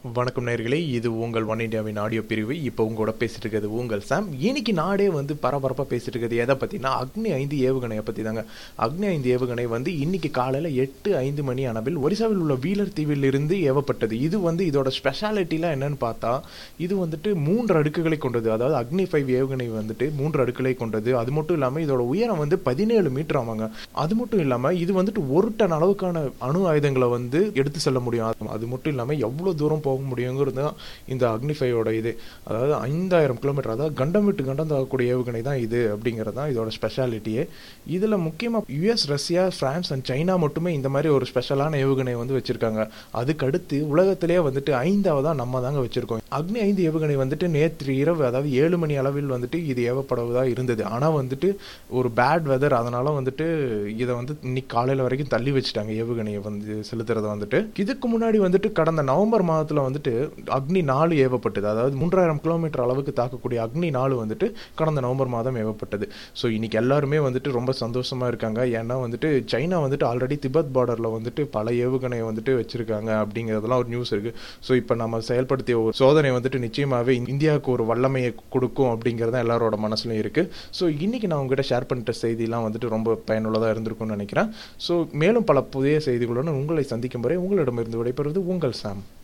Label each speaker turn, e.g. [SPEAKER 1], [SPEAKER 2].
[SPEAKER 1] வணக்கம் நேர்களே இது உங்கள் ஒன் இந்தியாவின் ஆடியோ பிரிவு இப்போ உங்களோட பேசிட்டு இருக்கிறது உங்கள் சாம் இன்னைக்கு நாடே வந்து பரபரப்பாக பேசிட்டு இருக்கிறது எதை பற்றினா அக்னி ஐந்து ஏவுகணையை பற்றி தாங்க அக்னி ஐந்து ஏவுகணை வந்து இன்னைக்கு காலையில் எட்டு ஐந்து மணி அளவில் ஒரிசாவில் உள்ள வீலர் தீவில் இருந்து ஏவப்பட்டது இது வந்து இதோட ஸ்பெஷாலிட்டிலாம் என்னன்னு பார்த்தா இது வந்துட்டு மூன்று அடுக்குகளை கொண்டது அதாவது அக்னி ஃபைவ் ஏவுகணை வந்துட்டு மூன்று அடுக்குகளை கொண்டது அது மட்டும் இல்லாமல் இதோட உயரம் வந்து பதினேழு மீட்டர் ஆமாங்க அது மட்டும் இல்லாமல் இது வந்துட்டு ஒரு டன் அளவுக்கான அணு ஆயுதங்களை வந்து எடுத்து செல்ல முடியும் அது மட்டும் இல்லாமல் எவ்வளோ தூரம் போக முடியுங்கிறது தான் இந்த அக்னிஃபையோட இது அதாவது ஐந்தாயிரம் கிலோமீட்டர் அதாவது கண்டம் விட்டு கண்டம் தாக்கக்கூடிய ஏவுகணை தான் இது அப்படிங்கிறது தான் இதோட ஸ்பெஷாலிட்டியே இதில் முக்கியமாக US Russia France and China மட்டுமே இந்த மாதிரி ஒரு ஸ்பெஷலான ஏவுகணை வந்து வச்சுருக்காங்க அதுக்கடுத்து உலகத்திலே வந்துட்டு ஐந்தாவதாக நம்ம தாங்க வச்சுருக்கோம் அக்னி ஐந்து ஏவுகணை வந்துட்டு நேற்று இரவு அதாவது ஏழு மணி அளவில் வந்துட்டு இது ஏவப்படுவதாக இருந்தது ஆனால் வந்துட்டு ஒரு பேட் வெதர் அதனால வந்துட்டு இதை வந்து இன்னைக்கு காலையில் வரைக்கும் தள்ளி வச்சுட்டாங்க ஏவுகணையை வந்து செலுத்துறத வந்துட்டு இதுக்கு முன்னாடி வந்துட்டு கடந்த நவம்பர் மாதத்தில் வந்துட்டு அக்னி நாலு ஏவப்பட்டது அதாவது மூன்றாயிரம் கிலோமீட்டர் அளவுக்கு தாக்கக்கூடிய அக்னி நாலு வந்துட்டு கடந்த நவம்பர் மாதம் ஏவப்பட்டது ஸோ இன்னைக்கு எல்லாருமே வந்துட்டு ரொம்ப சந்தோஷமா இருக்காங்க ஏன்னா வந்துட்டு சைனா வந்துட்டு ஆல்ரெடி திபெத் பார்டரில் வந்துட்டு பல ஏவுகணையை வந்துட்டு வச்சிருக்காங்க அப்படிங்கிறதெல்லாம் ஒரு நியூஸ் இருக்கு ஸோ இப்போ நம்ம செயல்படுத்திய ஒரு சோதனை வந்துட்டு நிச்சயமாகவே இந்தியாவுக்கு ஒரு வல்லமையை கொடுக்கும் அப்படிங்கிறது தான் எல்லாரோட மனசுலையும் இருக்கு ஸோ இன்னைக்கு நான் உங்ககிட்ட ஷேர் பண்ணிட்ட செய்திலாம் வந்துட்டு ரொம்ப பயனுள்ளதாக இருந்திருக்கும்னு நினைக்கிறேன் ஸோ மேலும் பல புதிய செய்திகளுடன் உங்களை சந்திக்கும் வரை உங்களிடமிருந்து விடைபெறுவது உங்கள் சாம்